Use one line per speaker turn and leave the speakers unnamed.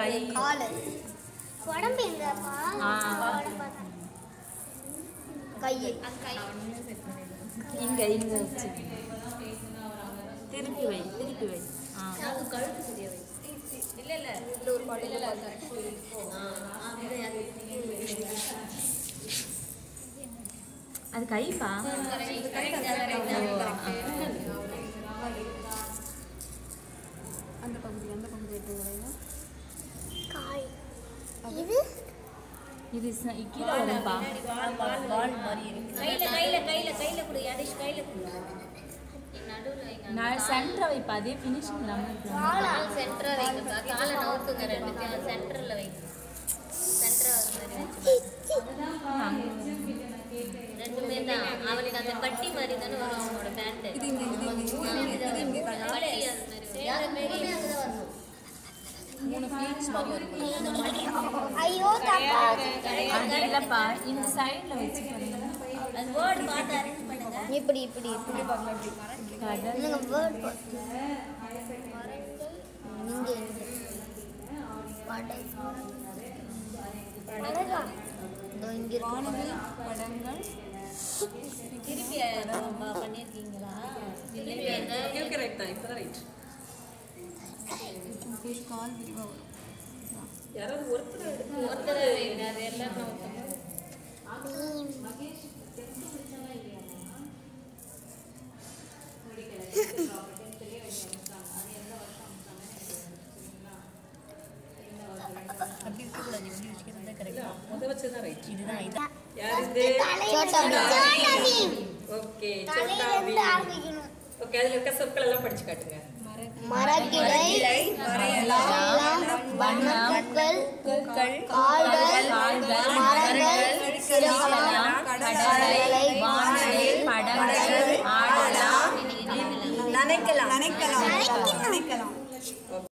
காலு உடம்பு எங்கப்பா
ஆ.
கை
இங்க இங்க வச்சு திருப்பி வை திருப்பி வை ஆ அது கைப்பா
அந்த பகுதி அந்த பகுதி எடுத்து வரையில
காய் இது
இது ச- கீழே வரும்பா
கையில கையில கையில கையில கொடு யாரிஷ் கையில கொடு நடுவுல வைங்க
நான் சென்டரை வைப்பா அதே ஃபினிஷிங் இல்லாமல் இருக்கு
கால் சென்டரா வைங்க காலை நவுத்துங்க ரெண்டு சென்டர்ல வைங்க சென்டரா ரெண்டுமே தான் அவளுக்கு அந்த பட்டி மாதிரி தானே வரும் அவனோட பேண்ட்
இது இங்க இது இங்க இது இங்க இது இங்க காட்டுங்க.
பட்டி அது மாதிரி வரும். அங்கதான் வரணும்
மூணு பீச் மாதிரி வரும்
ஐயோ தப்பா
அது இல்லைப்பா இந்த சைடில் வச்சு பாருங்க.
அது வேர்டு பார்த்து அரேஞ்ச் பண்ணுங்க
இப்படி இப்படி இப்படி
கடல்
இல்லைங்க வேர்ட் நீங்க படை படகா இதோ இங்க இருக்கு
வானவில் படங்கள்
திருப்பி அம்மா பண்ணியிருக்கீங்களா திருப்பி அந்த
கரெக்ட் தான் இப்போ தான் ரைட்
ஃபிஷ் கால் விரிவாக வரும்
யாராவது ஒருத்தர் எடுத்து
ஒருத்தர் வைங்க அது எல்லாம் நவுத்துங்க.
அப்படி இருக்கக்கூடாது இப்படி வச்சுக்கிறது தான் கரெக்டாக
முத வச்சது தான் ரைட்
இதுதான் இது
யார் இது
சோட்டா பீம்
ஓகே
தலையில
சோட்டா
இருந்து
பீம்
ஆரம்பிக்கணும்
ஓகே அதில் இருக்க சொற்கள் எல்லாம் படிச்சு காட்டுங்க
மரக்கிளை வரையலாம் வண்ணப்பூக்கள்
பூக்கள்
கால்கள்
கால்கள்,
மரங்கள் சிறகலாம்
கடலை வானலை படங்கள் ஆடலாம்
நினைக்கலாம் நினைக்கலாம் நினைக்கலாம்